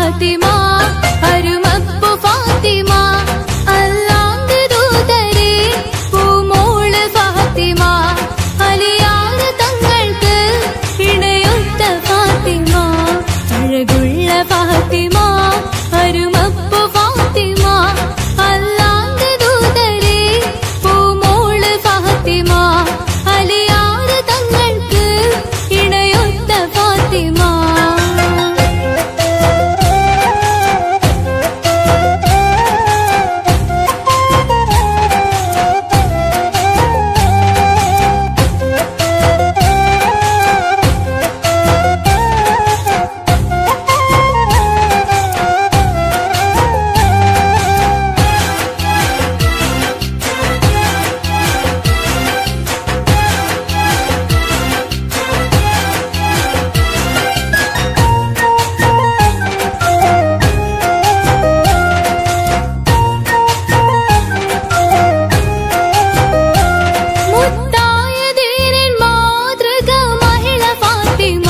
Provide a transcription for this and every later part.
ഫാത്തിമ അരുമപ്പു ഫാത്തിമ അല്ലാന്റെ ദൂതരെ പൂമോള് ഫാത്തിമ അലിയാര തങ്ങൾക്ക് ഇണയൊത്ത ഫാത്തിമ അഴകുള്ള ഫാത്തിമ അരുമപ്പു ഫാത്തിമ അല്ലാന്റെ ദൂതരെ പൂമോള് ഫാത്തിമ അലിയാര തങ്ങൾക്ക് ഇണയൊത്ത ഫാത്തിമ മുത്തായ ധീരൻ മാതൃക മഹിള ഫാത്തിമ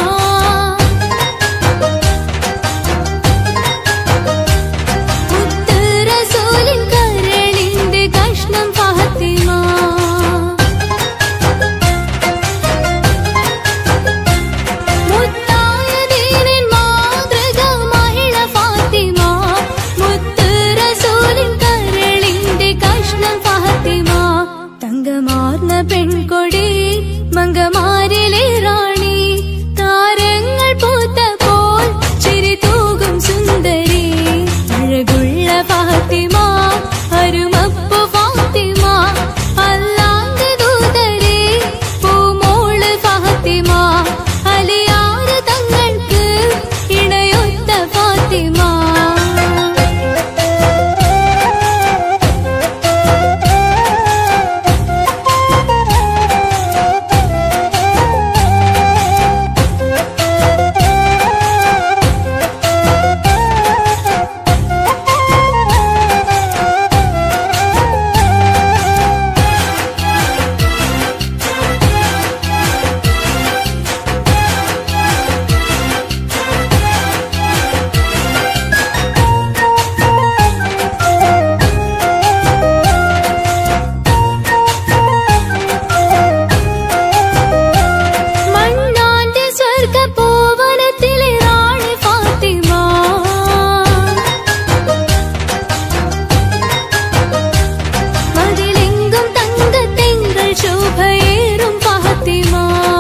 മുത്ത് റസൂലിൻ കരളിന്റെ കഷ്ണം ഫാത്തിമ മുത്തായ ധീരൻ മാതൃക മഹിള ഫാത്തിമ മുത്ത് റസൂലിൻ കരളിന്റെ കഷ്ണം ഫാത്തിമ തങ്കമാർന്ന പെൺകൊടി മങ്കമാരിലെ റാണി താരങ്ങൾ പൂത്തപ്പോൾ ചിരി തൂകും സുന്ദരി അഴകുള്ള ഫാത്തിമ അരുമപ്പു ഫാത്തിമ അല്ലാന്റെ ദൂതരെ പൂമോള് ഫാത്തിമ അലിയാര തങ്ങൾക്ക് ഇണയൊത്ത ഫാത്തിമ മണ്ണാന്റെ സ്വർഗ പൂവനത്തിലെ റാണി ഫാത്തിമ മതിലെങ്കും തങ്കത്തെങ്കൾ ശോഭയേറും ഫാത്തിമ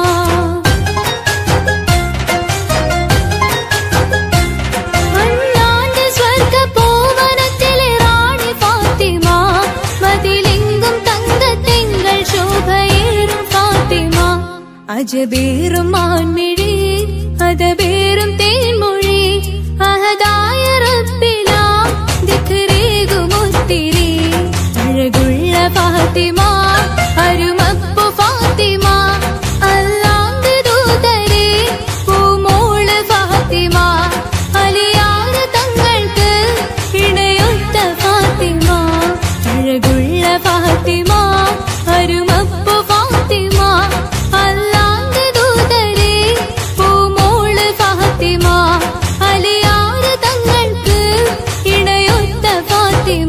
മണ്ണാന്റെ സ്വർഗ പൂവനത്തിലെ റാണി ഫാത്തിമ മതിലെങ്കും തങ്കത്തെങ്കൾ ശോഭയേറും ഫാത്തിമ അജബേറും മാൻമിഴി അതബേറും തേൻമൊഴി അഹദായ റബ്ബില ദിക്റേകുമൊത്തിരി അഴകുള്ള ഫാത്തിമ അരുമപ്പു ഫാത്തിമ അല്ലാന്റെ ദൂതരെ പൂമോള് ഫാത്തിമ അലിയാര തങ്ങൾക്ക് ഇണയൊത്ത ഫാത്തിമ അഴകുള്ള ഫാത്തിമ അരുമപ്പു ഫാത്തിമ അല്ലാന്റെ ദൂതരെ പൂമോള് ഫാത്തിമ അലിയാര തങ്ങൾക്ക് ഇണയൊത്ത ഫാത്തിമ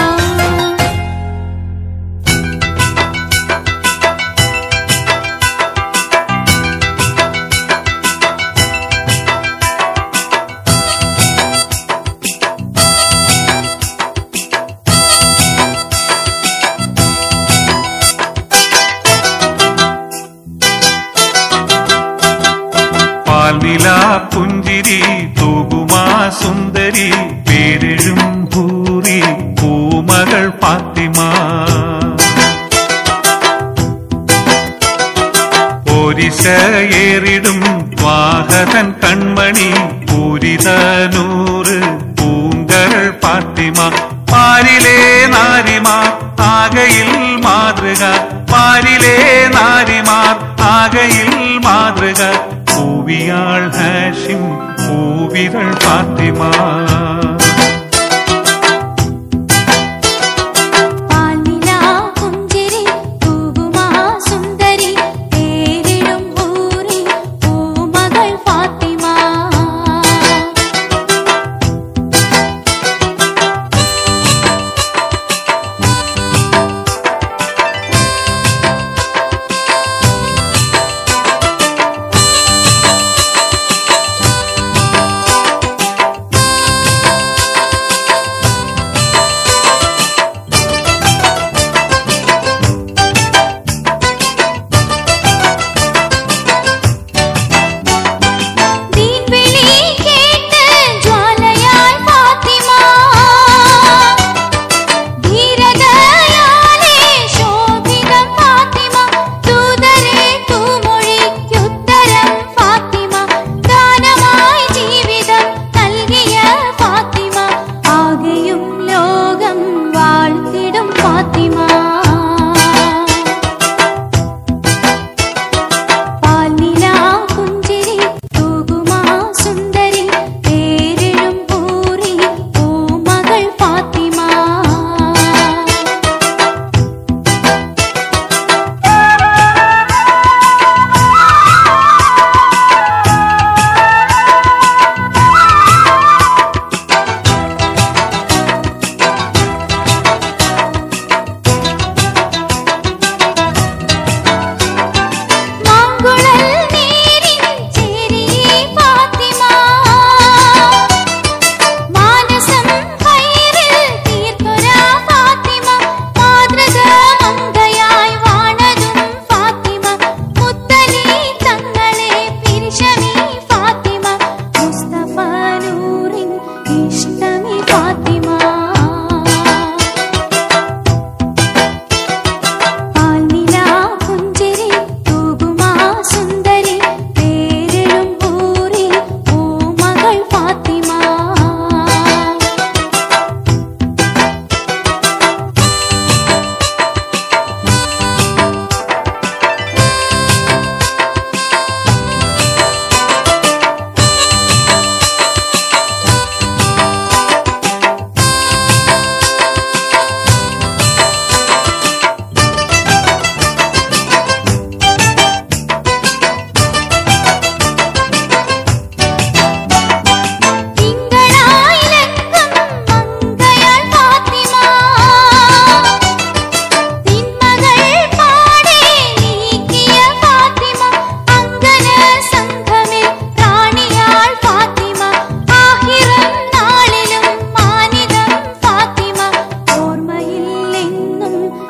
പാൽനില പുഞ്ചിരി തൂകുമാ സുന്ദരി പേരെഴും ഭൂരി പൂമകൾ ഫാത്തിമ പോരിശയേറിടും വാഹകൻ കൺമണി പൂരിതനൂറ് പൂങ്കൾ ഫാത്തിമ പാരിലെ നാരിമാർ ആകയിൽ മാതൃക പാരിലെ നാരിമാർ ആകയിൽ മാതൃക പൂവിയാൾ ഹാഷിം പൂവികൾ ഫാത്തിമ പാൽനില പുഞ്ചിരി തൂകുമാ സുന്ദരി പേരിടും ഊരി പൂമകൾ ഫാത്തിമ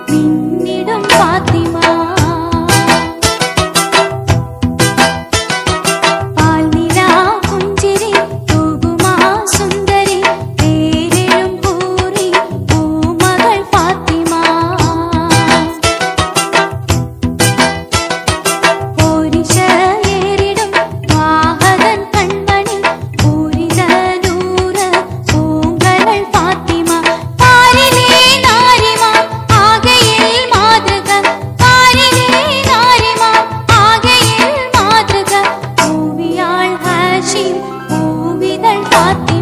പിന്നിടും ഫാത്തിമ പാൽനില പുഞ്ചിരി തൂകുമാ സുന്ദരി പേരിടും പൂരി പൂമകൾ ഫാത്തിമ പോരിശയേറിടും വാഹകൻ കൺമണി പൂരിത നൂറ് പൂങ്കരൾ ഫാത്തിമ പാരിലേ നാരിമ ആകയിൽ മാതൃക പാരിലേ നാരിമ ആകയിൽ മാതൃക പൂവിയാൾ ഹാഷിം പൂവിതൾ ഫാത്തിമ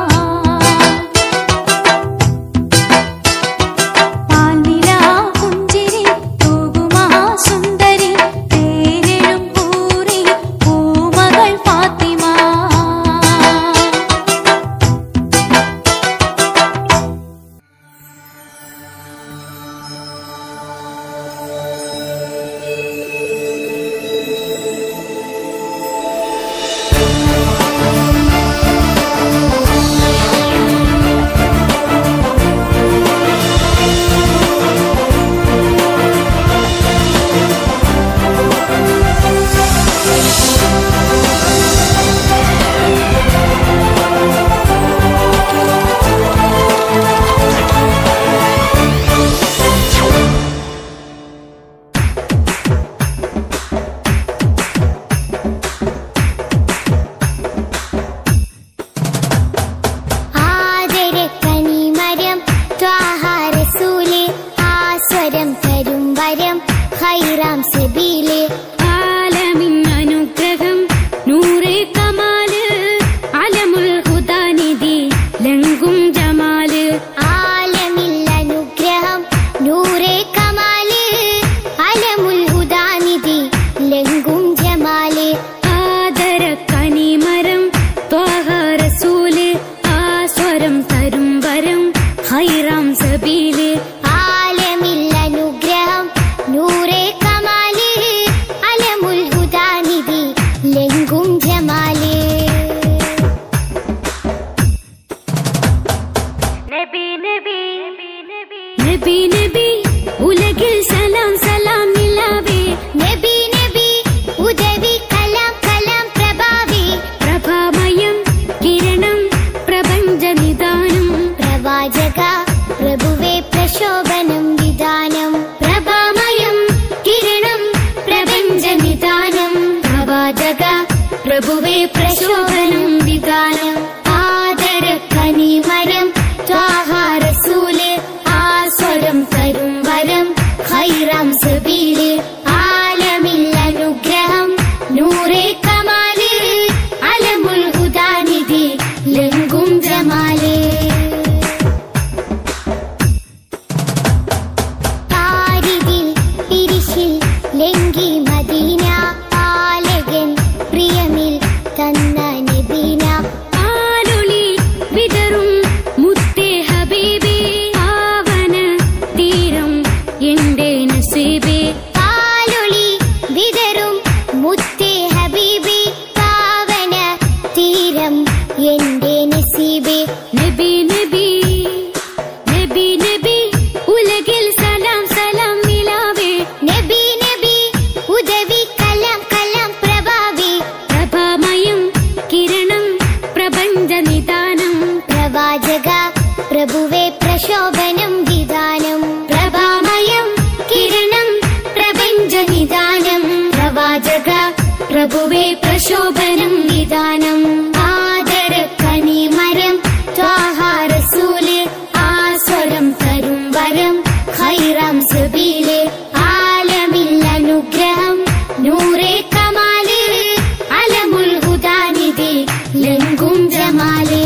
പാൽനില പുഞ്ചിരി തൂകുമാ സുന്ദരി പേരിടും പൂരി പൂമകൾ ഫാത്തിമ ആദരക്കനിമരം ത്വാഹാരസൂലെ ആസ്വരം തരും വരം ഹൈറാം സബീലെ ആലമിൻ അനുഗ്രഹം നൂറേ കമാല് അലമുൽ ഹുദാനിധി ലങ്കും ജമാല് ആലമിൽ അനുഗ്രഹം നൂറേ കമാല് അലമുൽ ഹുദാനിധി ലങ്കും ജമാല് ആദര കനിമരം ത്വാഹാരസൂല് ആസ്വരം തരും വരം ഹൈറാം സബീല് ആലമിൽ അനുഗ്രഹം നൂറേ കമാല് അലമുൽ ഹുദാനിധി ലങ്കും ജമാല് നബി നബി ഉലകിൽ സലാം സലാം നിലാവേ നബി നബി ഉദവി കലാം കലാം പ്രഭാവി പ്രഭാമയം കിരണം പ്രപഞ്ച നിദാനം പ്രവാചക പ്രഭുവേ പ്രശോഭനം വിധാനം പ്രഭാമയം കിരണം പ്രപഞ്ച നിദാനം പ്രവാചക പ്രഭുവേ പ്രശോഭനം വിധാനം ആദര കനിമരം ത്വാഹാരസൂല് ആസ്വരം തരും വരം ഹൈറാം സബീല് ആലമിൽ അനുഗ്രഹം നൂറേ കമാല് അലമുൽ ഹുദാനിധി ലങ്കും ജമാലേ താരിതിൽ പിരിശിൽ ലങ്കി മദീന പാലകൻ പ്രിയമിൽ തന്ന നബീന ആലൊളി വിതറും മുത്തേ ഹബീബേ ആവന തീരം എന്റെ നസീബേ പാലൊളി വിതറും മുത്തേ ഹബീബി പാവന തീരം എന്റെ നസീബേ നബി നബി നബി നബി ഉലകിൽ സലാം സലാം നിലാവേ നബി നബി ഉദവി കലാം കലാം പ്രഭാവി പ്രഭാമയം കിരണം പ്രപഞ്ച നിദാനം പ്രവാചക പ്രഭുവേ പ്രശോഭനം വിധാനം പ്രഭാമയം കിരണം പ്രപഞ്ച നിദാനം പ്രവാചക പ്രഭുവേ പ്രശോഭനം നിദാനം ആദര കനിമരം ത്വാഹാരസൂല് ആസ്വരം തരും വരം ഹൈറാം സബീല് ആലമിൽ അനുഗ്രഹം നൂറേ കമാല് അലമുൽ ഹുദാനിധി ലങ്കും ജമാല്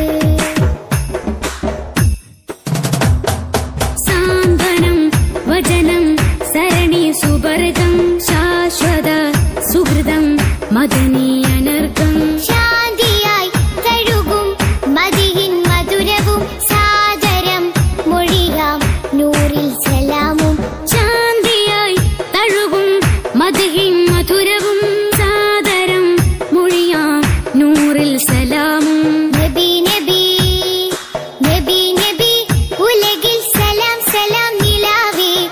സാന്ത്വനം വചനം സരണി സുഭൃതം ശാശ്വത സുഹൃതം മദനീയനർഗം ശാന്തിയായി തഴുകും മതിയിൻ മധുരവും സാദരം മൊഴിയാം നൂറിൽ സലാമും ശാന്തിയായി തഴുകും മധുഹിൻ മധുരവും സാദരം മൊഴിയാം നൂറിൽ സലാമും നബി നബി നബി നബി ഉലകിൽ സലാം സലാം നിലാവേ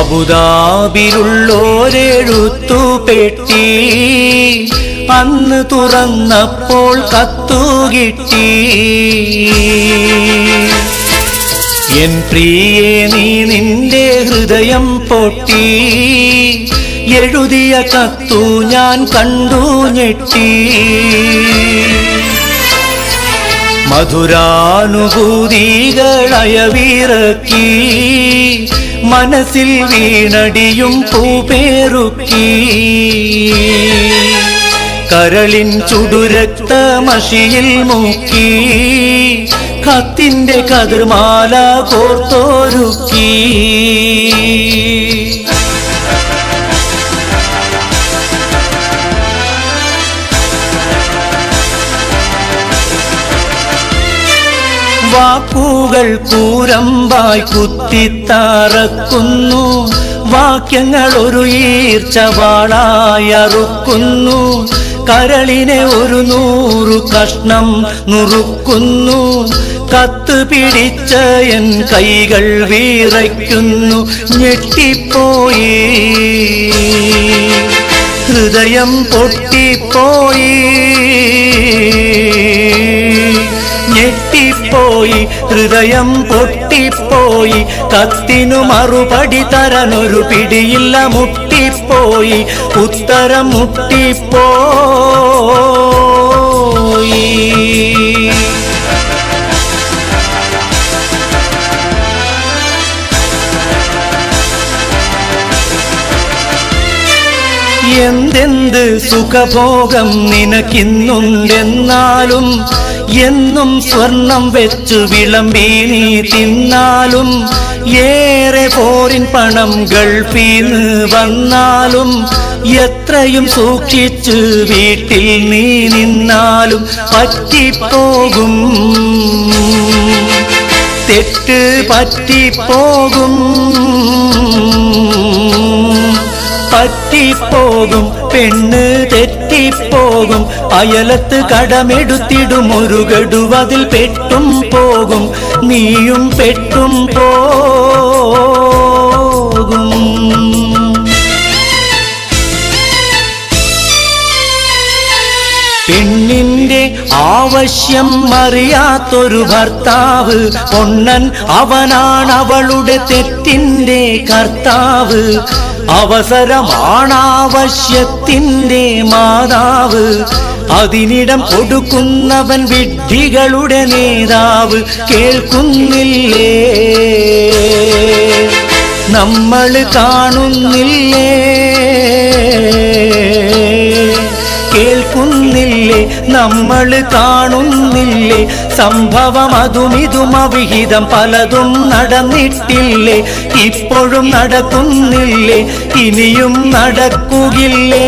അബുദാബിലുള്ളോരെഴുത്തു പെട്ടി അന്ന് തുറന്നപ്പോൾ കത്തു കിട്ടി എൻ പ്രിയേ നീ നിന്റെ ഹൃദയം പൊട്ടി എഴുതിയ കത്തു ഞാൻ കണ്ടു ഞെട്ടി മധുരാനുഭൂതികളയവിറക്കി മനസ്സിൽ വീണടിയും പൂപേറുക്കി കരളിൻ ചുടുരക്തമഷിയിൽ മുക്കി കത്തിന്റെ കതിർമാല കോർത്തോരുക്കി വാക്കുകൾ കൂരമ്പായി കുത്തിത്തറക്കുന്നു വാക്യങ്ങൾ ഒരു ഈർച്ചവാളായി അറുക്കുന്നു കരളിനെ ഒരു നൂറു കഷ്ണം നുറുക്കുന്നു കത്ത് പിടിച്ച എൻ കൈകൾ വീറയ്ക്കുന്നു ഞെട്ടിപ്പോയി ഹൃദയം പൊട്ടിപ്പോയി ഞെട്ടിപ്പോയി ഹൃദയം പൊട്ടിപ്പോയി കത്തിനു മറുപടി തരാനൊരു പിടിയില്ല മുട്ടിപ്പോയി ഉത്തരം മുട്ടിപ്പോയി എന്തെന്ത് സുഖഭോഗം നിനക്കിന്നുണ്ടെന്നാലും എന്നും സ്വർണം വെച്ചു വിളമ്പി നീ തിന്നാലും ഏറെ പോരിൻ പണം ഗൾഫീന്ന് വന്നാലും എത്രയും സൂക്ഷിച്ച് വീട്ടിൽ നീ നിന്നാലും പറ്റിപ്പോകും തെറ്റ് പറ്റിപ്പോകും പറ്റിപ്പോകും പെണ്ണ് തെറ്റിപ്പോകും അയലത്ത് കടമെടുത്തിടും ഒരു ഗഡുവതിൽ പെട്ടും പോകും നീയും പെട്ടും പോകും പെണ്ണിന്റെ ആവശ്യം അറിയാത്തൊരു ഭർത്താവ് പൊണ്ണൻ അവനാണ് അവളുടെ തെറ്റിന്റെ കർത്താവ് അവസരമാണാവശ്യത്തിന്റെ മാതാവ് അതിനിടം കൊടുക്കുന്നവൻ വിഡ്ഢികളുടെ നേതാവ് കേൾക്കുന്നില്ലേ നമ്മൾ കാണുന്നില്ലേ കേൾക്കുന്നില്ലേ നമ്മൾ കാണുന്നില്ലേ സംഭവം അതും ഇതും അവിഹിതം പലതും നടന്നിട്ടില്ലേ ഇപ്പോഴും നടക്കുന്നില്ലേ ഇനിയും നടക്കുകില്ലേ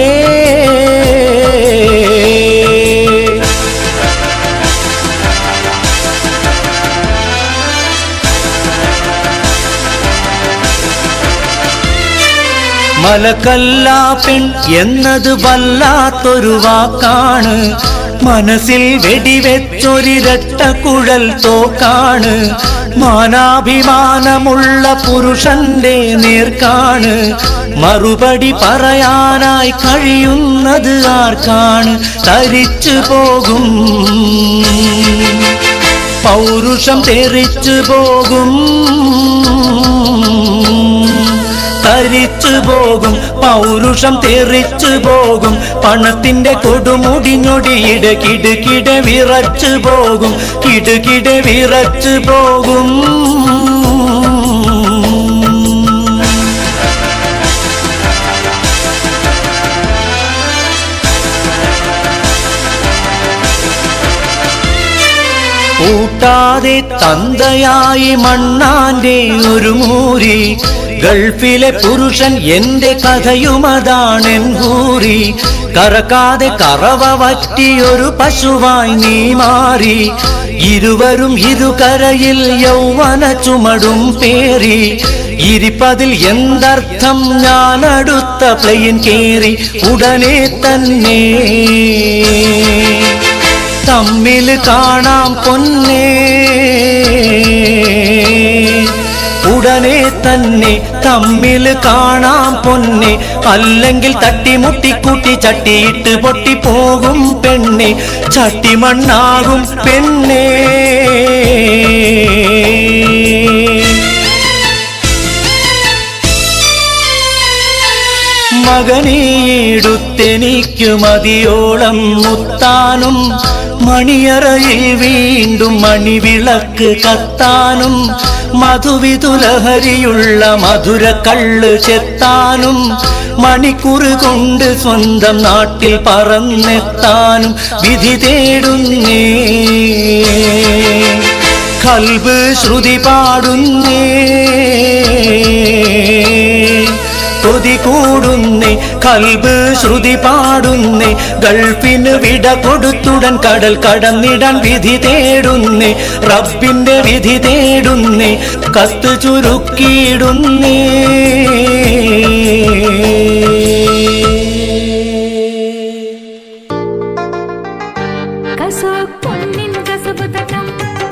മലക്കല്ല പെൺ എന്നത് വല്ലാത്തൊരു വാക്കാണ് മനസ്സിൽ വെടിവെച്ചൊരിരട്ട കുഴൽ തോക്കാണ് മാനാഭിമാനമുള്ള പുരുഷന്റെ നേർക്കാണ് മറുപടി പറയാനായി കഴിയുന്നത് ആർക്കാണ് തരിച്ചു പോകും പൗരുഷം തെറിച്ചു പോകും തരിച്ചു പോകും പൗരുഷം തെറിച്ചു പോകും പണത്തിന്റെ കൊടുമുടിഞ്ഞൊടിയിട കിടുകിട വിറച്ചു പോകും കിടുകിട വിറച്ചു പോകും കൂട്ടാതെ തന്തയായി മണ്ണാന്റെ ഒരു മൂരി ഗൾഫിലെ പുരുഷൻ എന്റെ കഥയുമതാണെൻ കൂറി കറക്കാതെ കറവ വറ്റിയൊരു പശുവായി നീ മാറി ഇരുവരും ഇരുകരയിൽ യൗവന ചുമടും പേറി ഇരിപ്പതിൽ എന്തർത്ഥം ഞാൻ അടുത്ത പ്ലെയിൻ കേറി ഉടനെ തന്നെ തമ്മിൽ കാണാം പൊന്നേ ഉടനെ തന്നെ തമ്മിൽ കാണാം പൊന്നെ അല്ലെങ്കിൽ തട്ടിമുട്ടിക്കൂട്ടി ചട്ടിയിട്ട് പൊട്ടിപ്പോകും പെണ്ണെ ചട്ടിമണ്ണാകും പെണ്ണേ മകനീടുത്തെനിക്കു മതിയോളം മുത്താനും മണിയറയിൽ വീണ്ടും മണിവിളക്ക് കത്താനും മധുവിതുലഹരിയുള്ള മധുര കള്ള് ചെത്താനും മണിക്കുറ് കൊണ്ട് സ്വന്തം നാട്ടിൽ പറന്നെത്താനും വിധി തേടുന്നേ കൽബ് ശ്രുതി പാടുന്നേ കൊതി കൂടുന്നേ കൽബ് ശ്രുതി പാടുന്നേ ഗൾഫിന് വിട കൊടുത്തുടൻ കടൽ കടന്നിടാൻ വിധി തേടുന്നേ റബ്ബിന്റെ വിധി തേടുന്നേ കത്ത് ചുരുക്കിയിടുന്നേ കസോ പൊന്നിൻ കസബ് തട്ടം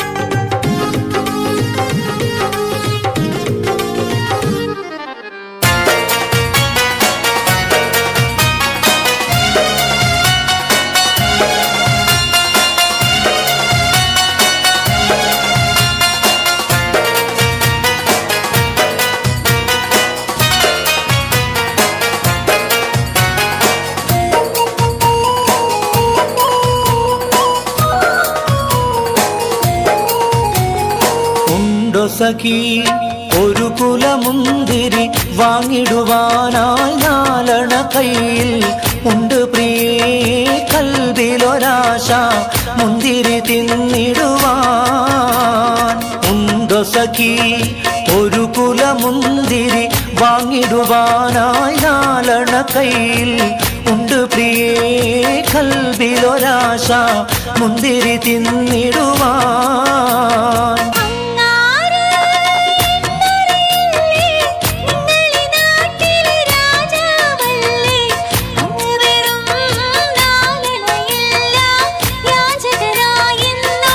ഉണ്ടോ സഖി ഒരു കുലമുന്തിരി വാങ്ങിടുവാനായി നാലണ കയ്യിൽ ഉണ്ട് പ്രിയേ കൽവിലൊരാശ മുന്തിരി തിന്നിടുവാൻ ഉണ്ടോ സഖി ഒരു കുലമുന്തിരി വാങ്ങിടുവാനായി നാലണ കയ്യിൽ ഉണ്ട് പ്രിയേ കൽവിലൊരാശ മുന്തിരി തിന്നിടുവാൻ അങ്ങാര് എന്നറിയില്ലേ നിങ്ങളി നാട്ടിലെ രാജാവല്ലേ അങ്ങ് വെറും നാലണയല്ല യാചകനായെന്നോ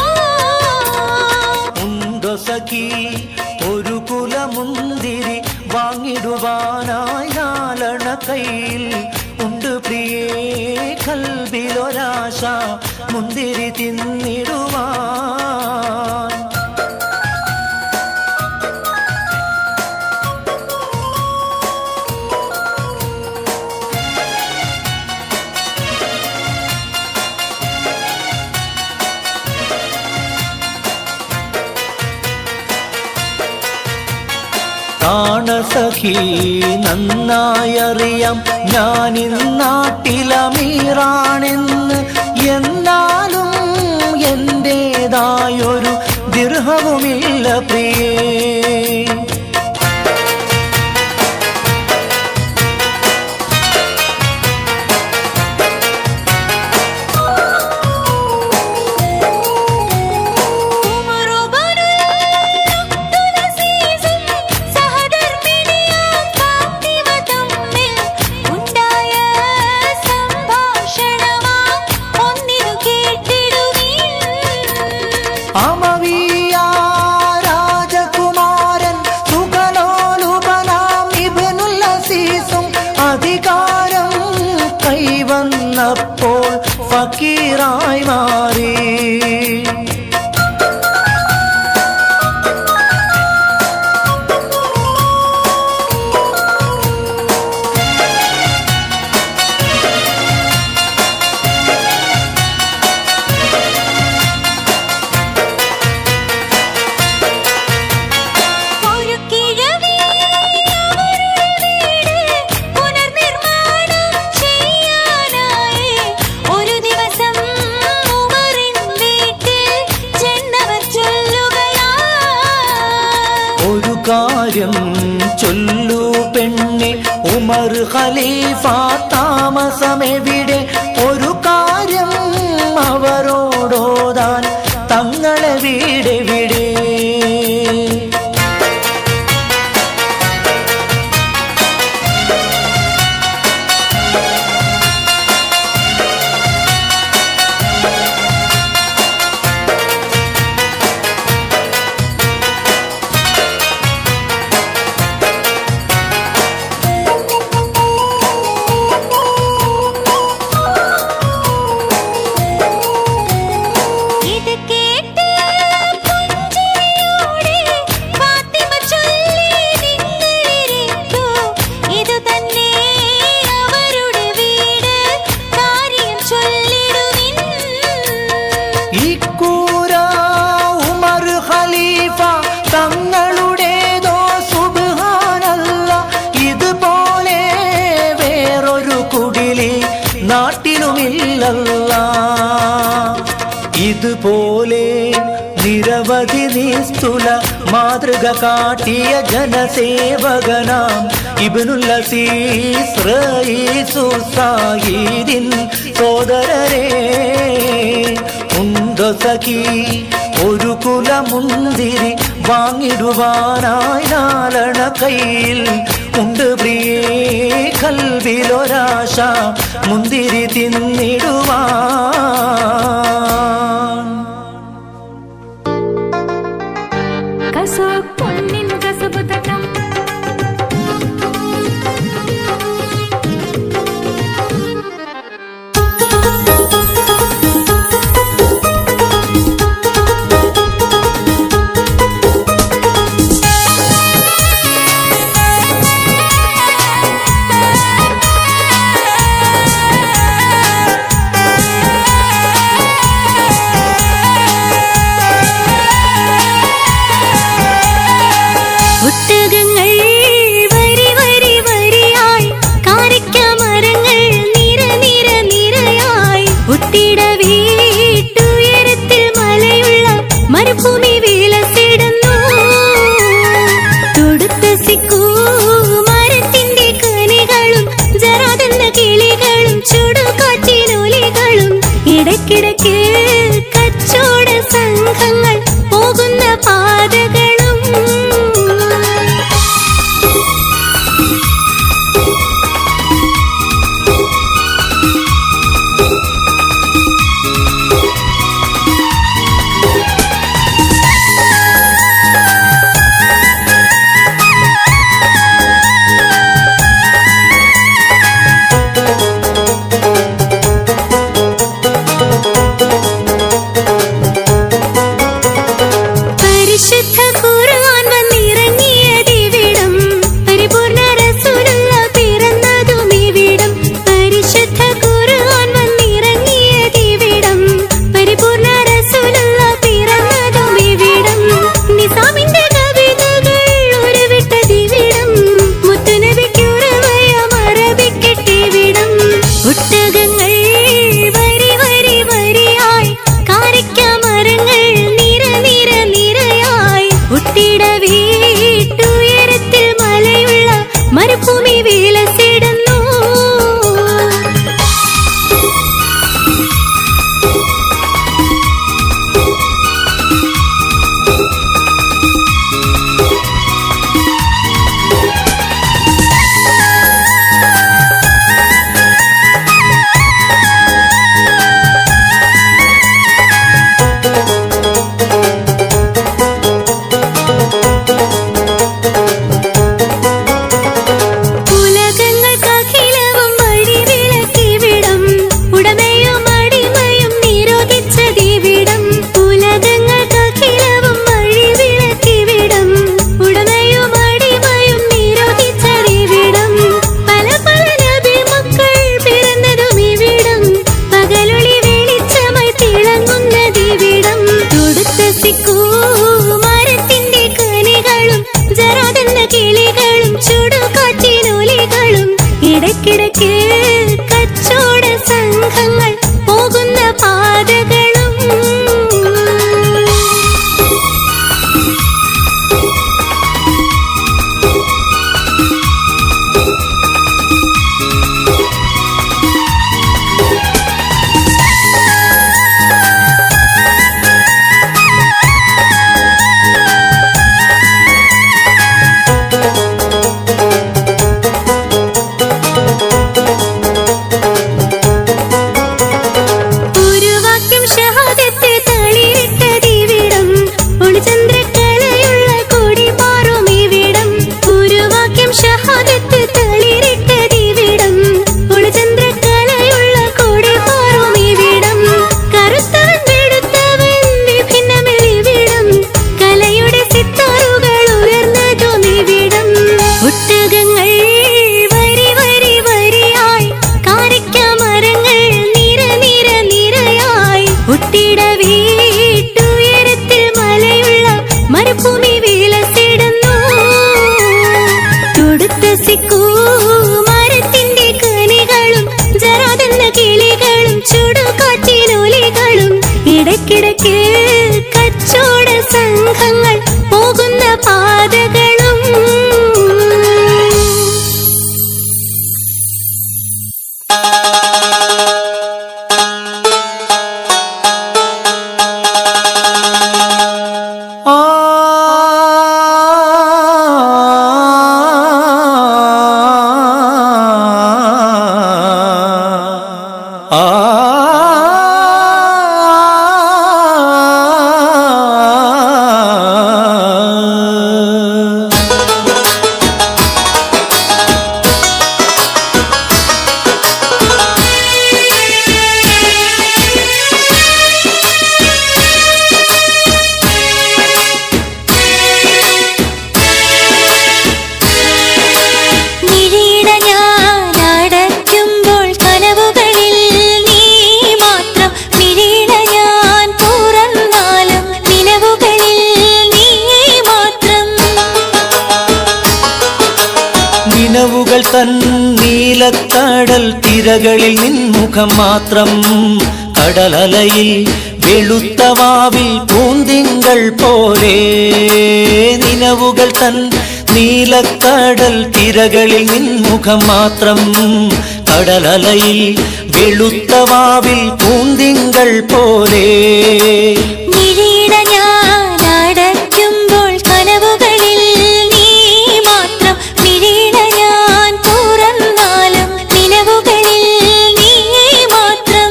ഉണ്ടോ സഖി ഒരു കുലമുന്തിരി വാങ്ങിടുവാനായി നാലണ കയ്യിൽ ഉണ്ട് പ്രിയേ കൽബിലൊരാശ മുന്തിരി തിന്നിടുവാൻ കാണസഖി നന്നായറിയാം ഞാൻ ഇന്നാട്ടിലമീറാണെന്ന് എന്നാലും എന്റേതായൊരു ദീർഘവുമില്ല പ്രിയേ അമവിയ രാജകുമാരൻ സുഖലോലുപനാം ഇബ്നുൽ അസീസും അധികാരം കൈവന്നപ്പോൾ ഫക്കീറായി മാറി ഒരു കിഴവി അവരുടെ വീട് പുനർനിർമ്മാണം ചെയ്യാനായി ഒരു ദിവസം ഉമറിൻ വീട്ടിൽ ചെന്നവർ ചൊല്ലുകയാ ഒരു കാര്യം ചൊല്ലു പെണ്ണെ ഉമർ ഖലീഫ താമസമെവിടെ ഒരു കാര്യം അവരോടോതാൻ തങ്ങളെ വീടെവിടെ ഇതുപോലെ നിരവധി നിസ്തുല മാതൃക കാട്ടിയ ജനസേവകനാം ഇബനുൽ അസീസ് റയീസു സാഹിദിൻ സോദരരേ ഉണ്ടോ സഖി ഒരു കുലമുന്തിരി വാങ്ങിടുവാനായി നാലണ കയ്യിൽ ഉണ്ട് പ്രിയേ കൽവിലൊരാശ മുന്തിരി തിന്നിടുവാൻ കസോ പൊന്നിൻ കസബ് തട്ടം ഒട്ടകങ്ങൾ വരി വരി വരിയായി കാരിക്കമരങ്ങൾ നിര നിര നിരയായി ഒട്ടിട വീട്ടുയരത്തിൽ മലയുള്ള മരുഭൂമി വിലസിടുന്നു തൊടുത്ത സിക്കൂ മരത്തിന്റെ കനികളും ജറാതെന്ന കിളികളും ചുടുകാറ്റിനൊലികളും ഇടയ്ക്കിടയ്ക്ക് കച്ചോട സംഘങ്ങൾ പോകുന്ന പാതകളും പരിശുദ്ധ ഖുർആൻ വന്നിറങ്ങിയതിവിടം പരിപൂർണ റസൂലുള്ള പിറന്നതും ഇവിടം പരിശുദ്ധ ഖുർആൻ വന്നിറങ്ങിയതിവിടം പരിപൂർണ റസൂലുള്ള പിറന്നതും ഇവിടം നിസാമിന്റെ കവിതകൾ ഉരുവിട്ടതിവിടം മുത്തുനബിക്കുറവയ മറവിക്കെട്ടിവിടം ഒട്ടകങ്ങൾ വരി വരി വരിയായി കാരിക്കമരങ്ങൾ നിര നിര നിരയായി ഒട്ടിട വീട്ടുയരത്തിൽ മലയുള്ള മരുഭൂമി വിലസിടുന്നു ഉലകങ്ങൾക്കഖിലവും വഴിവിലക്കിവിടം ഉടമയും അടിമയും നിരോധിച്ചതിവിടം ഉലകങ്ങൾക്കഖിലവും വഴിവിലക്കിവിടം ഉടമയും അടിമയും നിരോധിച്ചതിവിടം പല പല നബി മക്കൾ പിറന്നതും ഇവിടം പകലൊളി വെളിച്ചമായി തിളങ്ങുന്നതിവിടം തൊടുത്ത സിക്കൂ മരത്തിന്റെ കനികളും ജറാതെന്ന കിളികളും ചുടുകാറ്റിനൊലികളും ഇടയ്ക്കിടയ്ക്ക് കച്ചോട സംഘങ്ങൾ പോകുന്ന പാതകളും ഒരു വാക്യം ഷഹാദത്തെ തളിരിട്ടതിവിടം ഒളിചന്ദ്രക്കലയുള്ള കൊടി മാറും ഇവിടം ഒരു വാക്യം ഷഹാദത്തെ തളിരിട്ടതിവിടം ഒളിചന്ദ്രക്കലയുള്ള കൊടി മാറും ഇവിടം കറുത്തവൻ വെളുത്തവൻ വിഭിന്നമെളിവിടം കലയുടെ സിത്താറുകൾ ഉയർന്നതും ഇവിടം ഒട്ടകങ്ങൾ വരി വരി വരിയായി കാരിക്കമരങ്ങൾ നിര നിര നിരയായി ഒട്ടിട വീട്ടുയരത്തിൽ മലയുള്ള മരുഭൂമി വിലസിടുന്നു തൊടുത്ത സിക്കൂ മരത്തിന്റെ കനികളും ജറാതെന്ന കിളികളും ചുടുകാറ്റിനൊലികളും ഇടയ്ക്കിട തിരകളിൽ നിൻമുഖം മാത്രം കടലലയിൽ വെളുത്ത വാവിൽ പൂന്തിങ്കൾ പോലെ നിലവുകൾ തൻ നീലക്കടൽ തിരകളിൽ നിൻമുഖം മാത്രം കടലലയിൽ വെളുത്ത വാവിൽ പൂന്തിങ്കൾ പോലെ മിഴിയിട ഞാൻ അടയ്ക്കുമ്പോൾ കനവുകളിൽ നീ മാത്രം മിഴിയിട ഞാൻ തുറന്നാലും നിലവുകളിൽ നീ മാത്രം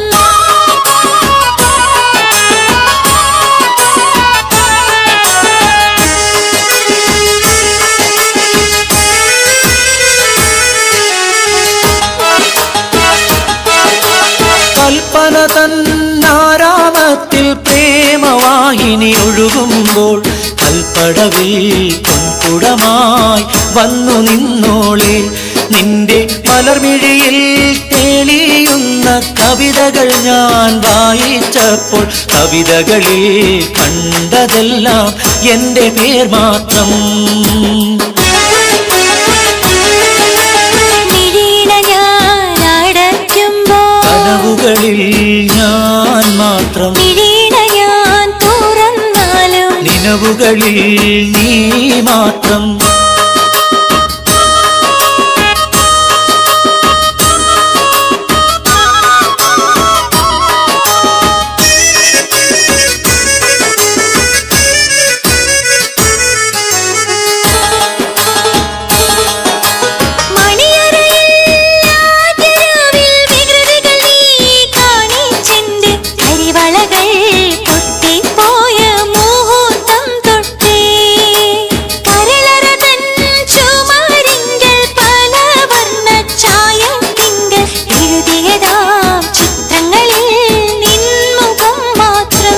കൽപ്പന തന്നാരാമത്തിൽ പ്രേമവാഹിനി ഒഴുകുമ്പോൾ കൽപ്പടവിൽ പൊൻകുടമായി വന്നു നിന്നോളെ നിന്റെ മലർമിഴിയിൽ തെളിയുന്ന കവിതകൾ ഞാൻ വായിച്ചപ്പോൾ കവിതകളിൽ കണ്ടതെല്ലാം എൻ്റെ പേർ മാത്രം മിഴിയിട ഞാൻ അടയ്ക്കുമ്പോൾ കനവുകളിൽ ഞാൻ മാത്രം മിഴിയിട ഞാൻ തുറന്നാലും നിലവുകളിൽ നീ മാത്രം മണിയറയിൽ ആദ്യരാവിൽ വികൃതികൾ നീ കാണിച്ചെന്റെ കരിവളകൾ പൊട്ടിപ്പോയ മുഹൂർത്തം തൊട്ടേ കരളറ തൻ ചുമരിങ്കൽ പല വർണ്ണ ഛായത്തിങ്കൽ എഴുതിയതാം ചിത്രങ്ങളിൽ നിൻമുഖം മാത്രം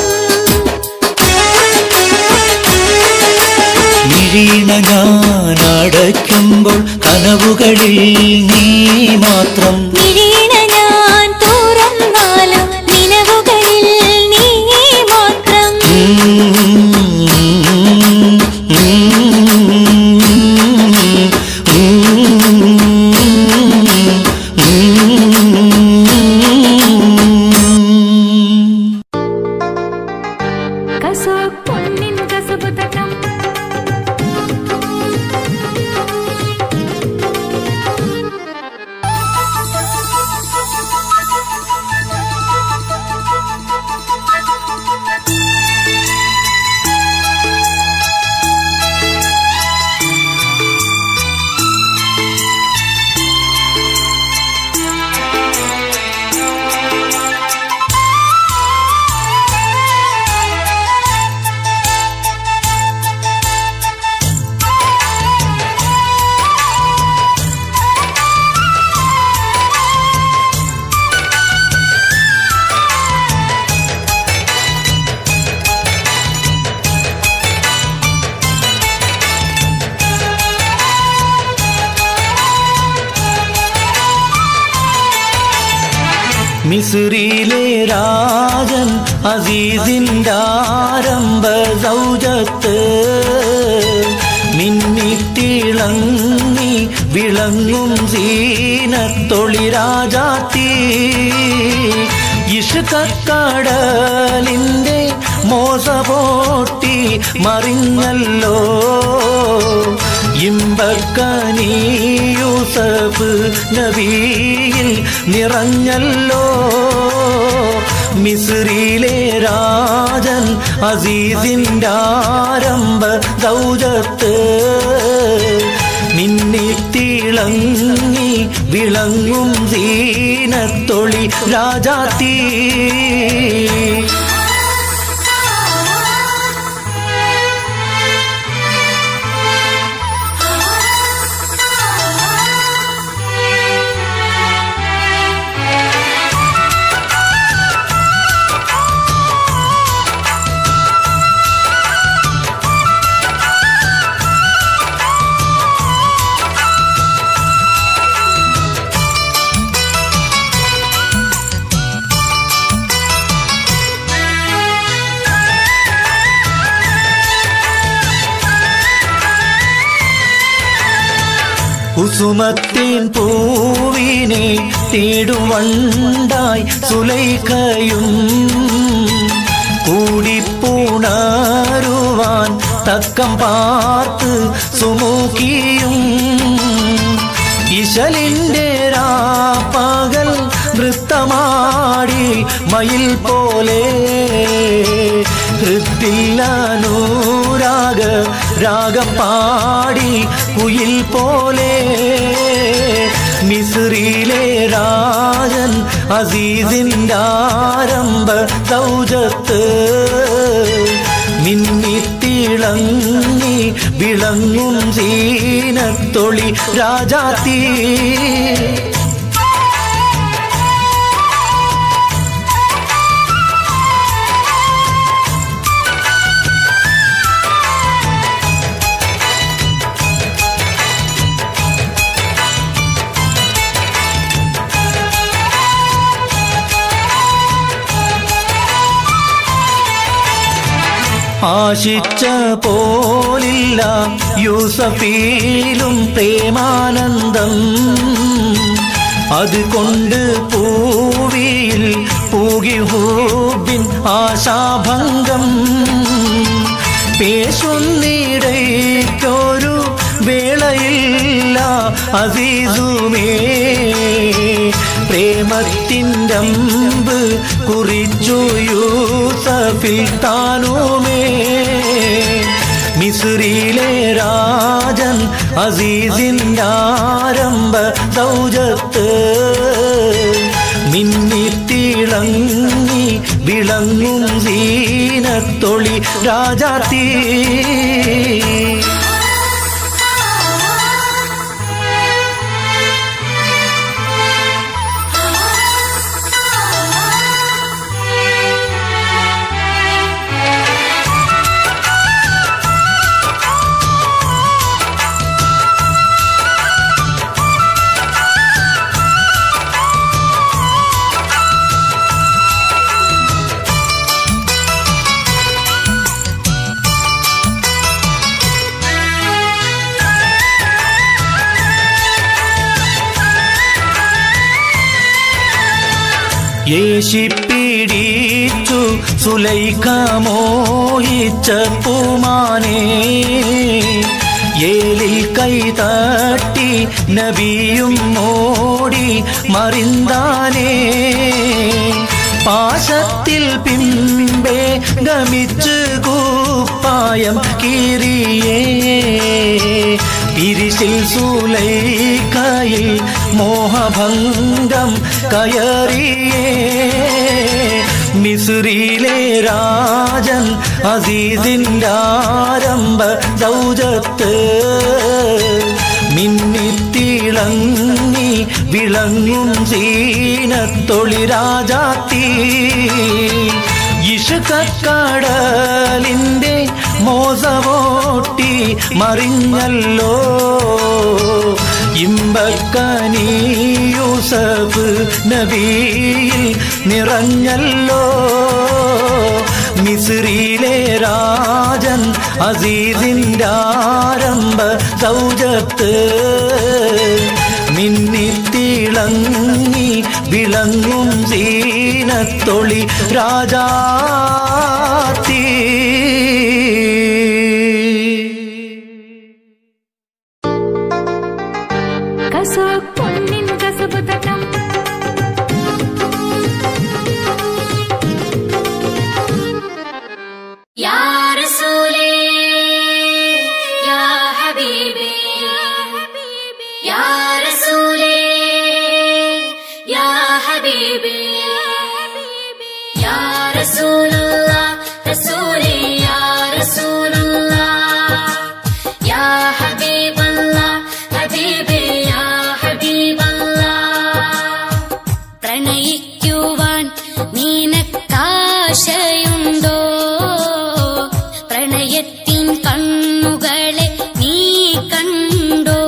മിഴീണ ഞാൻ അടയ്ക്കുമ്പോൾ കനവുകളിൽ നീ മാത്രം മിഴിയിട ഞാൻ തുറന്നാലും നിലവുകളിൽ നീ മാത്രം കസോ പൊന്നിൻ കസബു തട്ടം മിസുറിയിലെ രാജൻ അസീസിൻ്റെ ആരംഭ സൗജത്ത് മിന്നിത്തിളങ്ങി വിളങ്ങും സീനത്തൊളി രാജാത്തി ഇഷ്കക്കടലിൻ്റെ മോസപോട്ടി മറിഞ്ഞല്ലോ ഇമ്പക്കനീ യൂസഫ് നബിയിൽ നിറഞ്ഞല്ലോ മിസ്രിയിലെ രാജൻ അസീസിൻ്റെ ആരംഭ ദൗജത്ത് മിന്നിത്തിളങ്ങി വിളങ്ങും ദീനത്തൊളി രാജാത്തീ കുസുമത്തിൻ പൂവിനെ തേടുവണ്ടായി സുലൈഖയും കൂടിപ്പുണരുവാൻ തക്കം പാർത്ത് സുമുഖിയും ഇശലിന്റെ രാപ്പകൽ നൃത്തമാടി മയിൽ പോലെ ഹൃത്തില്ലനൂരാഗ രാഗം പാടി കുയിൽ പോലെ മിസ്രിയിലെ രാജൻ അസീസിൻ്റെ ആരംഭ സൗജത്ത് മിന്നിത്തിളങ്ങി വിളങ്ങും സീനത്തൊളി രാജാത്തീ ആശിച്ച പോലില്ല യൂസഫീലും പ്രേമാനന്ദം അതുകൊണ്ട് പൂവിയിൽ പൂകി ഹൂബിൻ ആശാഭംഗം പേശുന്നിടയ്ക്കൊരു വേളയില്ല അസീസുമേ പ്രേമത്തിൻ്റെ അമ്പ് കുറിച്ചു യൂസഫിൽ താനുമേ മിസ്രിയിലെ രാജൻ അസീസിൻ്റെ ആരംഭ സൗജത്ത് മിന്നിത്തിളങ്ങി വിളങ്ങും സീനത്തൊളി രാജാത്തീ യേശിപ്പിടിച്ചു സുലൈഖ മോഹിച്ച പൂമാനേ ഏലിൽ കൈ തട്ടി നബിയും മോടി മറിന്താനേ പാശത്തിൽ പിമ്പേ ഗമിച്ച് കൂപ്പായം കീറിയേ പിരിശിൽ സൂലൈക്കയിൽ മോഹഭംഗം കയറിയേ മിസുറിയിലെ രാജൻ അസീസിൻ്റെ ആരംഭ സൗജത്ത് മിന്നിത്തിളങ്ങി വിളങ്ങും സീനത്തൊളി രാജാത്തീ ഇഷുക്കടലിൻ്റെ മോസവോട്ടി മറിഞ്ഞല്ലോ ഇമ്പക്കനി യൂസഫ് നബിയിൽ നിറഞ്ഞല്ലോ മിസ്രിയിലെ രാജൻ അസീസിൻ്റെ ആരംഭ സൗജത്ത് മിന്നിത്തിളങ്ങി വിളങ്ങും സീനത്തൊളി രാജാത്തീ കസപ്പൊന്നിൻ കസബ് തട്ടം يا رسولي يا حبيبي يا رسولي يا حبيبي يا رسول الله رسولي يا رسول الله يا حبيب الله حبيبي يا حبيب الله പ്രണയിക്കുവാൻ നിനക്കാശയുണ്ടോ പ്രണയത്തിൻ കണ്ണുകളെ നീ കണ്ടോ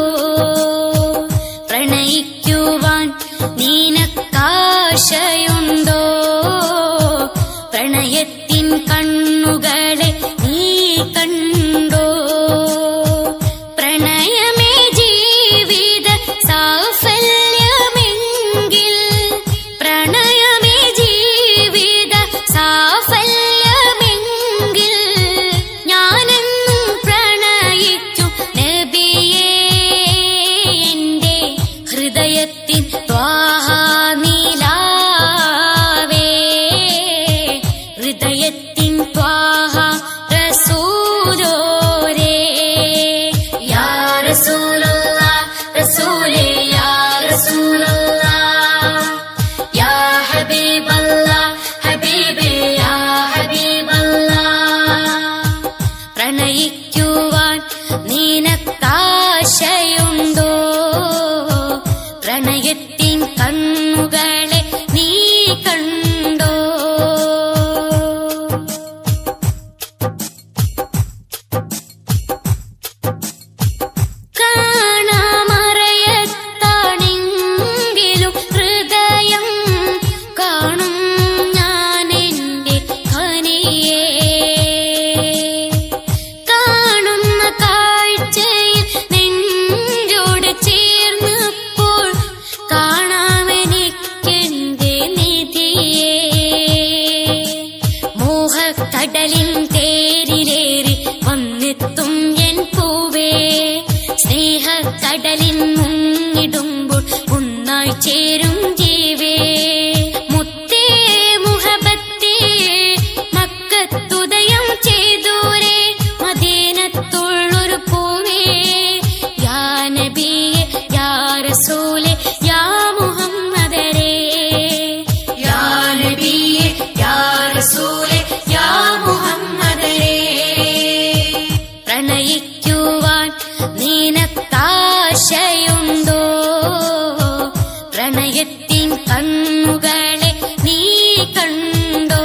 പ്രണയിക്കുവാൻ നിനക്കാശയുണ്ടോ പ്രണയത്തിൻ കണ്ണുകളെ നീ കണ്ടോ പ്രണയമേ ജീവിത പ്രണയത്തിൻ ത്വാഹ റസൂലോരേ യാ റസൂലുള്ളാ റസൂലേ യാ റസൂലുള്ളാ യാ ഹബീബല്ലാ ഹബീബേ യാ ഹബീബല്ലാ പ്രണയിക്കുവാൻ നിനക്കാശയുണ്ടോ പ്രണയത്തിൻ കണ്ണുകളെ നീ കണ്ടോ കാണാമറയത്താണെങ്കിലും ഹൃദയം കാണും ഞാൻ എന്റെ ഖനിയെ കാണുന്ന കാഴ്ചയിൽ നെഞ്ചോട് ചേർന്നപ്പോൾ കാണാമെനിക്കെന്റെ നിധിയെ മോഹക്കടലിൻ തേരിലേറി വന്നെത്തും എൻ പൂവേ സ്നേഹക്കടലിൻ മുങ്ങിടുമ്പോൾ ഒന്നായി ചേരും ജീവേ മുത്തേ മുഹബത്തേ മക്കത്തുദയം ചെയ്തൂരേ മദീനത്തുള്ളൊരു പൂവേ യാ നബിയെ യാ റസൂലെ യാ മുഹമ്മദരേ യാ നബിയെ യാ റസൂലെ യാ മുഹമ്മദരേ പ്രണയിക്കുവാൻ നിനക്കാശയുണ്ടോ പ്രണയത്തിൻ കണ്ണുകളെ നീ കണ്ടോ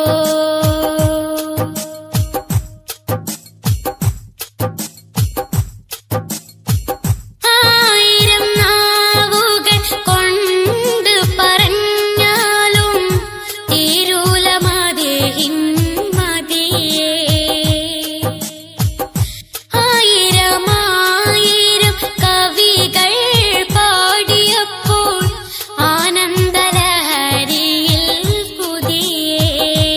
ആയിരം നാവുകൾ കൊണ്ട് പറഞ്ഞാലും തീരൂല മതേഹിൻ മതിയേ ആയിരമായിരം കവികൾ പാടിയപ്പോൾ ആനന്ദലഹരിയിൽ പുതിയേ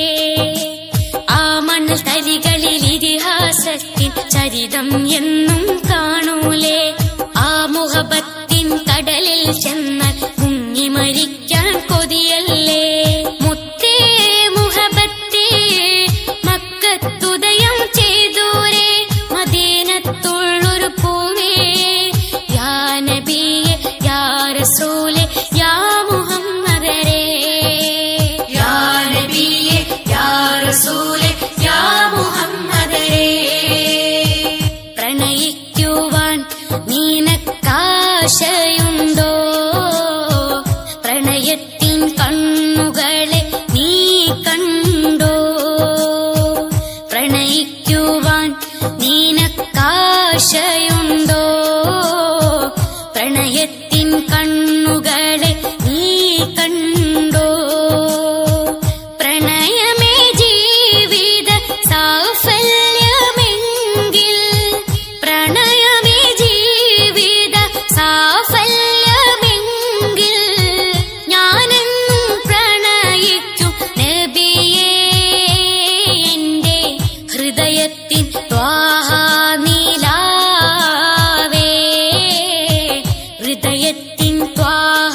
ആ മണ്ണിൽ തരികളിൽ ഇതിഹാസത്തിൻ ചരിതം എന്നും കാണൂലേ ആ മുഹബത്തിൻ കടലിൽ ചെന്നാൽ മുങ്ങി മരിക്കാൻ കൊതിയല്ലേ മുത്തേ മുഹബത്തേ മക്കത്തുദയം ചെയ്തൂരേ മദീനത്തുള്ളൊരു പൂവേ യാ നബിയെ യാ റസൂലെ യാ മുഹമ്മദരേ യാ നബിയെ യാ റസൂലെ യാ മുഹമ്മദരേ പ്രണയിക്കുവാൻ നിനക്കാശയുണ്ടോ പ്രണയത്തിൻ കണ്ണുകളെ നീ കണ്ടോ പ്രണയിക്കുവാൻ നിനക്കാശയുണ്ടോ പ്രണയത്തിൻ കണ്ണുകളെ നീ കണ്ടോ പ്രണയമേ ജീവിത സാഫല്യമെങ്കിൽ പ്രണയമേ ജീവിത സാഫല്യമെങ്കിൽ ഞാനെന്നും പ്രണയിക്കും നബിയേ എന്റെ ഹൃദയത്തിൻ ത്വാഹാനിലാവേ ഹൃദയത്തിൻ ത്വാഹ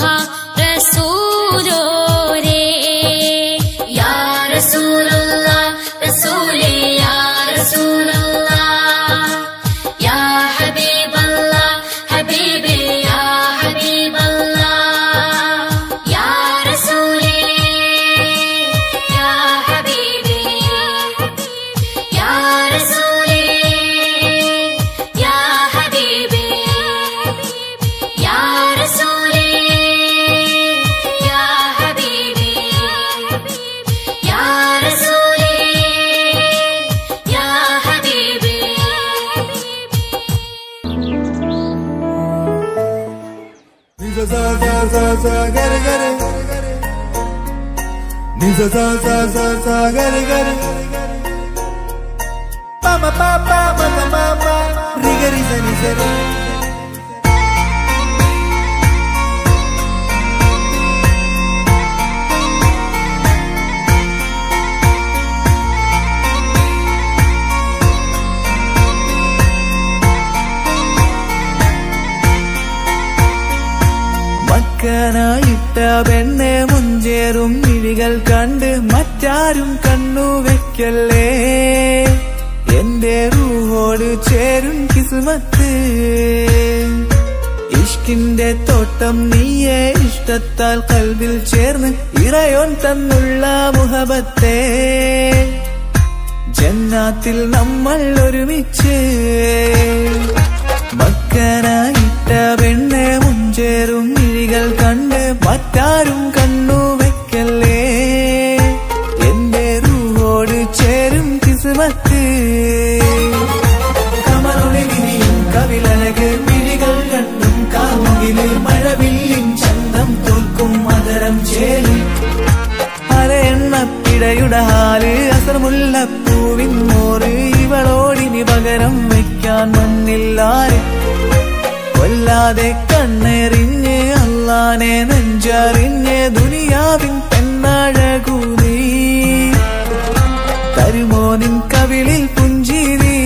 റസൂലോരേ യാ റസൂലുള്ള റസൂലേ യാ റസൂലുള്ള യാ ഹബീബല്ല ഹബീബേ യാ ഹബീബല്ല യാ റസൂലേ യാ ഹബീബേ യാ റസൂലേ യാ ഹബീബേ യാ റസൂലേ യാ ഹബീബേ യാ റസൂലേ യാ ഹബീബേ Nisa sa sa sa sa gare gare Nisa sa sa sa sa gare gare Mama papa mama mama Riga risa nisa re മക്കനായിട്ട പെണ്ണെ മുഞ്ചേ മുഞ്ചേറും മിഴികൾ കണ്ട് മറ്റാരും കണ്ണു വെക്കല്ലേ എന്റെ റൂഹോട് ചേരും കിസ്മത്ത് ഇഷ്കിന്റെ തോട്ടം നീയെ ഇഷ്ടത്താൽ കൽവിൽ ചേർന്ന് ഇറയോൻ തന്നുള്ള മുഹബത്തെ ജന്നാത്തിൽ നമ്മൾ ഒരുമിച്ച് മക്കനായിട്ട പെണ്ണെ മുഞ്ചേറും മിഴികൾ കണ്ട് മറ്റാരും കണ്ണു വെക്കല്ലേ എന്റെ റൂഹോട് ചേരും കിസ്മത്ത് കമറുളി വിരിയും കവിളഴക് മിഴികൾ കണ്ടും കാമുകില് മഴവില്ലിൻ ചന്തം തോൽക്കും മകരം ചേരും അരയെണ്ണപ്പിടയുടെ ഹാല് അസർമുല്ലപ്പൂവിൻ മോറ് ഇവളോടിനി പകരം വയ്ക്കാൻ മണ്ണില്ലാരെ കൊല്ലാതെ കണ്ണെറിഞ്ഞ് അല്ലാനെ നെഞ്ചറിഞ്ഞ് ദുനിയാവിൻ പെണ്ണഴകൂതി തരുമോ നിൻ കവിളിൽ പുഞ്ചിരി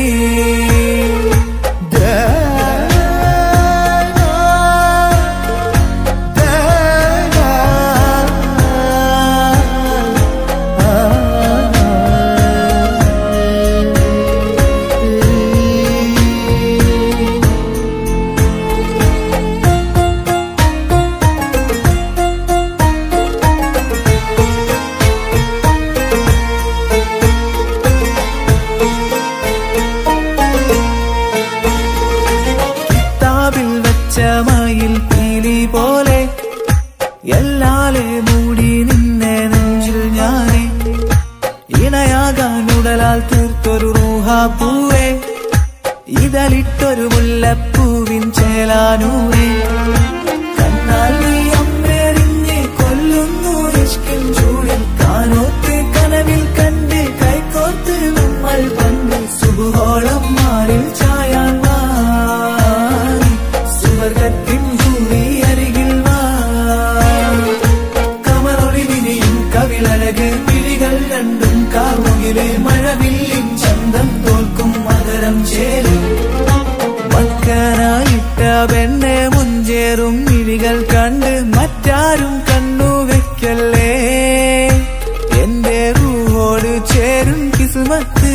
കിതാബിൽ വെച്ച മയിൽ പീലി പോലെ എല്ലാലെ മൂടി നിന്നെ നെഞ്ചിൽ ഞാനേ ഇണയാകാൻ ഉടലാൽ തീർത്തൊരു റൂഹാ പൂവേ ഇതളിട്ടൊരു മുല്ലപ്പൂവിൻ ചേലാനൂരേ കണ്ണാൽ നീ അമ്മേറിഞ്ഞ് കൊല്ലുന്നു ഇഷ്കിൻ ചൂടിൽ കാനോത്ത് കനവിൽ കണ്ട് കൈകോർത്ത് നമ്മൾ പണ്ട് സുബോളം മാറിൽ ചായാൻ മാറി സുവർഗത്തിൻ ഭൂമി അരികിൽ വാ കമറൊളി വിരിയും കവിളഴക് വിഴികൾ രണ്ടും കാമുകിലെ മഴവില്ലിൻ ചന്തം തോൽക്കും മകരം ചേരും മക്കനായിട്ട പെണ്ണെ മുഞ്ചേറും മിഴികൾ കണ്ട് മറ്റാരും കണ്ണു വെക്കല്ലേ എന്റെ റൂഹോട് ചേരും കിസ്മത്ത്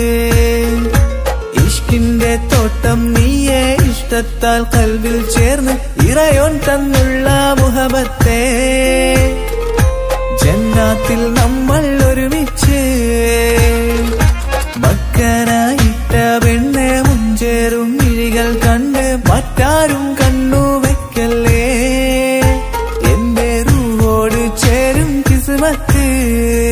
ഇഷ്കിന്റെ തോട്ടം നീയെ ഇഷ്ടത്താൽ കൽവിൽ ചേർന്ന് ഇറയോൻ തന്നുള്ള മുഹബത്തെ ജന്നാത്തിൽ നമ്മൾ ഒരുമിച്ച് മക്കനായിട്ട പെണ്ണെ മുഞ്ചേറും മിഴികൾ കണ്ട് മറ്റാരും കണ്ണു വെക്കല്ലേ എന്റെ റൂഹോട് ചേരും കിസ്മത്ത്